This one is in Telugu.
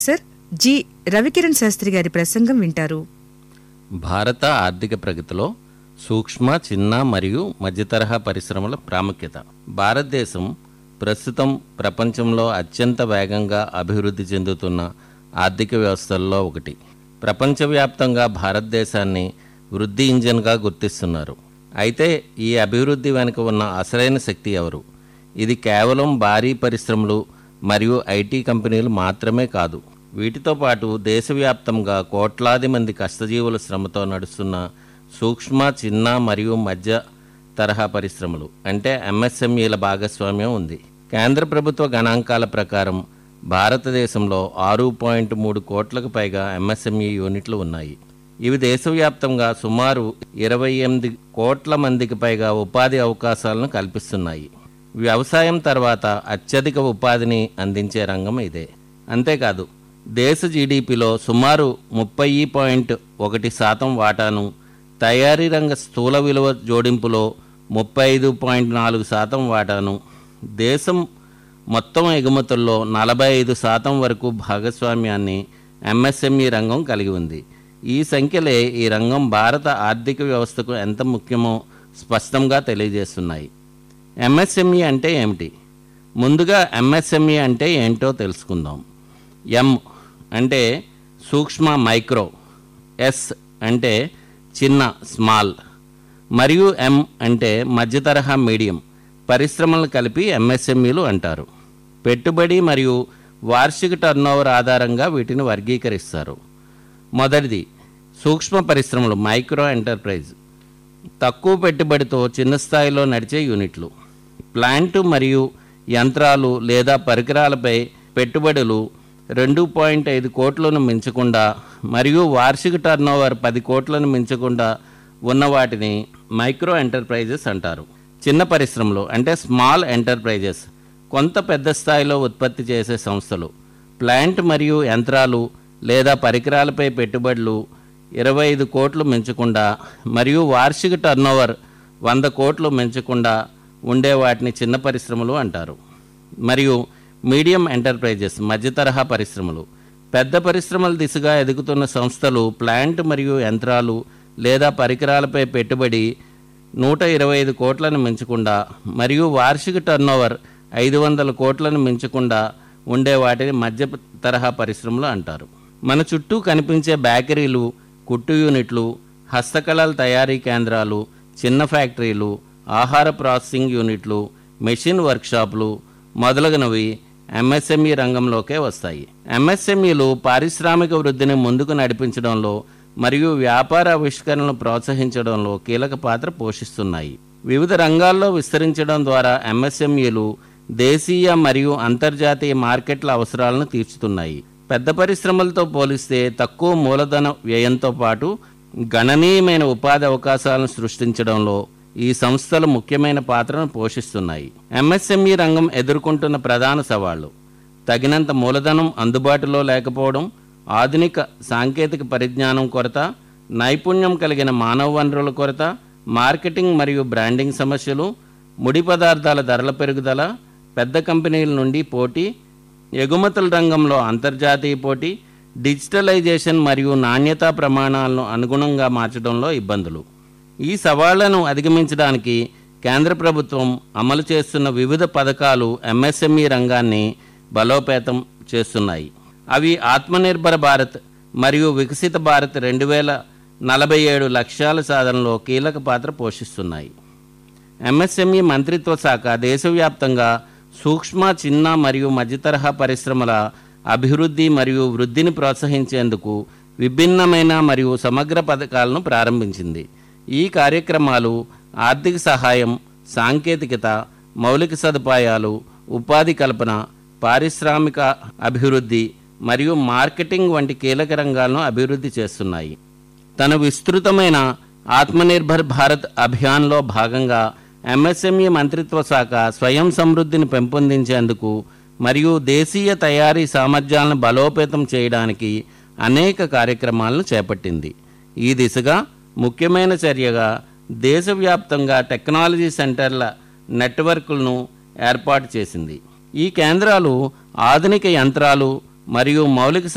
ప్రొఫెసర్ జి రవికిరణ్ శాస్త్రి గారి ప్రసంగం వింటారు భారత ఆర్థిక ప్రగతిలో సూక్ష్మ చిన్న మరియు మధ్యతరహా పరిశ్రమల ప్రాముఖ్యత భారతదేశం ప్రస్తుతం ప్రపంచంలో అత్యంత వేగంగా అభివృద్ధి చెందుతున్న ఆర్థిక వ్యవస్థల్లో ఒకటి ప్రపంచవ్యాప్తంగా భారతదేశాన్ని వృద్ధి ఇంజన్గా గుర్తిస్తున్నారు అయితే ఈ అభివృద్ధి వెనుక ఉన్న అసలైన శక్తి ఎవరు ఇది కేవలం భారీ పరిశ్రమలు మరియు ఐటీ కంపెనీలు మాత్రమే కాదు వీటితో పాటు దేశవ్యాప్తంగా కోట్లాది మంది కష్టజీవుల శ్రమతో నడుస్తున్న సూక్ష్మ చిన్న మరియు మధ్య తరహా పరిశ్రమలు అంటే ఎంఎస్ఎంఈల భాగస్వామ్యం ఉంది కేంద్ర ప్రభుత్వ గణాంకాల ప్రకారం భారతదేశంలో ఆరు పాయింట్ మూడు కోట్లకు పైగా ఎంఎస్ఎంఈ యూనిట్లు ఉన్నాయి ఇవి దేశవ్యాప్తంగా సుమారు ఇరవై ఎనిమిది కోట్ల మందికి పైగా ఉపాధి అవకాశాలను కల్పిస్తున్నాయి వ్యవసాయం తర్వాత అత్యధిక ఉపాధిని అందించే రంగం ఇదే అంతేకాదు దేశ జీడిపిలో సుమారు ముప్పై పాయింట్ ఒకటి శాతం వాటాను తయారీ రంగ స్థూల విలువ జోడింపులో ముప్పై ఐదు పాయింట్ నాలుగు శాతం వాటాను దేశం మొత్తం ఎగుమతుల్లో నలభై ఐదు శాతం వరకు భాగస్వామ్యాన్ని ఎంఎస్ఎంఈ రంగం కలిగి ఉంది ఈ సంఖ్యలే ఈ రంగం భారత ఆర్థిక వ్యవస్థకు ఎంత ముఖ్యమో స్పష్టంగా తెలియజేస్తున్నాయి ఎంఎస్ఎంఈ అంటే ఏమిటి ముందుగా ఎంఎస్ఎంఈ అంటే ఏంటో తెలుసుకుందాం ఎం అంటే సూక్ష్మ మైక్రో ఎస్ అంటే చిన్న స్మాల్ మరియు ఎం అంటే మధ్యతరహా మీడియం పరిశ్రమలను కలిపి ఎంఎస్ఎంఈలు అంటారు పెట్టుబడి మరియు వార్షిక టర్నోవర్ ఆధారంగా వీటిని వర్గీకరిస్తారు మొదటిది సూక్ష్మ పరిశ్రమలు మైక్రో ఎంటర్ప్రైజ్ తక్కువ పెట్టుబడితో చిన్న స్థాయిలో నడిచే యూనిట్లు ప్లాంట్ మరియు యంత్రాలు లేదా పరికరాలపై పెట్టుబడులు రెండు పాయింట్ ఐదు కోట్లను మించకుండా మరియు వార్షిక టర్నోవర్ పది కోట్లను మించకుండా ఉన్న వాటిని మైక్రో ఎంటర్ప్రైజెస్ అంటారు చిన్న పరిశ్రమలు అంటే స్మాల్ ఎంటర్ప్రైజెస్ కొంత పెద్ద స్థాయిలో ఉత్పత్తి చేసే సంస్థలు ప్లాంట్ మరియు యంత్రాలు లేదా పరికరాలపై పెట్టుబడులు ఇరవై ఐదు కోట్లు మించకుండా మరియు వార్షిక టర్నోవర్ వంద కోట్లు మించకుండా ఉండే వాటిని చిన్న పరిశ్రమలు అంటారు మరియు మీడియం ఎంటర్ప్రైజెస్ మధ్యతరహా పరిశ్రమలు పెద్ద పరిశ్రమల దిశగా ఎదుగుతున్న సంస్థలు ప్లాంట్ మరియు యంత్రాలు లేదా పరికరాలపై పెట్టుబడి నూట ఇరవై ఐదు కోట్లను మించకుండా మరియు వార్షిక టర్నోవర్ ఐదు వందల కోట్లను మించకుండా ఉండే వాటిని మధ్య తరహా పరిశ్రమలు అంటారు మన చుట్టూ కనిపించే బేకరీలు కుట్టు యూనిట్లు హస్తకళల తయారీ కేంద్రాలు చిన్న ఫ్యాక్టరీలు ఆహార ప్రాసెసింగ్ యూనిట్లు మెషిన్ వర్క్షాపులు మొదలగునవి ఎంఎస్ఎంఈ రంగంలోకే వస్తాయి ఎంఎస్ఎంఈలు పారిశ్రామిక వృద్ధిని ముందుకు నడిపించడంలో మరియు వ్యాపార ఆవిష్కరణను ప్రోత్సహించడంలో కీలక పాత్ర పోషిస్తున్నాయి వివిధ రంగాల్లో విస్తరించడం ద్వారా ఎంఎస్ఎంఈలు దేశీయ మరియు అంతర్జాతీయ మార్కెట్ల అవసరాలను తీర్చుతున్నాయి పెద్ద పరిశ్రమలతో పోలిస్తే తక్కువ మూలధన వ్యయంతో పాటు గణనీయమైన ఉపాధి అవకాశాలను సృష్టించడంలో ఈ సంస్థలు ముఖ్యమైన పాత్రను పోషిస్తున్నాయి ఎంఎస్ఎంఈ రంగం ఎదుర్కొంటున్న ప్రధాన సవాళ్లు తగినంత మూలధనం అందుబాటులో లేకపోవడం ఆధునిక సాంకేతిక పరిజ్ఞానం కొరత నైపుణ్యం కలిగిన మానవ వనరుల కొరత మార్కెటింగ్ మరియు బ్రాండింగ్ సమస్యలు ముడి పదార్థాల ధరల పెరుగుదల పెద్ద కంపెనీల నుండి పోటీ ఎగుమతుల రంగంలో అంతర్జాతీయ పోటీ డిజిటలైజేషన్ మరియు నాణ్యతా ప్రమాణాలను అనుగుణంగా మార్చడంలో ఇబ్బందులు ఈ సవాళ్లను అధిగమించడానికి కేంద్ర ప్రభుత్వం అమలు చేస్తున్న వివిధ పథకాలు ఎంఎస్ఎంఈ రంగాన్ని బలోపేతం చేస్తున్నాయి అవి ఆత్మనిర్భర భారత్ మరియు వికసిత భారత్ రెండు వేల నలభై ఏడు లక్ష్యాల సాధనలో కీలక పాత్ర పోషిస్తున్నాయి ఎంఎస్ఎంఈ మంత్రిత్వ శాఖ దేశవ్యాప్తంగా సూక్ష్మ చిన్న మరియు మధ్యతరహా పరిశ్రమల అభివృద్ధి మరియు వృద్ధిని ప్రోత్సహించేందుకు విభిన్నమైన మరియు సమగ్ర పథకాలను ప్రారంభించింది ఈ కార్యక్రమాలు ఆర్థిక సహాయం సాంకేతికత మౌలిక సదుపాయాలు ఉపాధి కల్పన పారిశ్రామిక అభివృద్ధి మరియు మార్కెటింగ్ వంటి కీలక రంగాలను అభివృద్ధి చేస్తున్నాయి తన విస్తృతమైన ఆత్మనిర్భర్ భారత్ అభియాన్లో భాగంగా ఎంఎస్ఎంఈ మంత్రిత్వ శాఖ స్వయం సమృద్ధిని పెంపొందించేందుకు మరియు దేశీయ తయారీ సామర్థ్యాలను బలోపేతం చేయడానికి అనేక కార్యక్రమాలను చేపట్టింది ఈ దిశగా ముఖ్యమైన చర్యగా దేశవ్యాప్తంగా టెక్నాలజీ సెంటర్ల నెట్వర్క్లను ఏర్పాటు చేసింది ఈ కేంద్రాలు ఆధునిక యంత్రాలు మరియు మౌలిక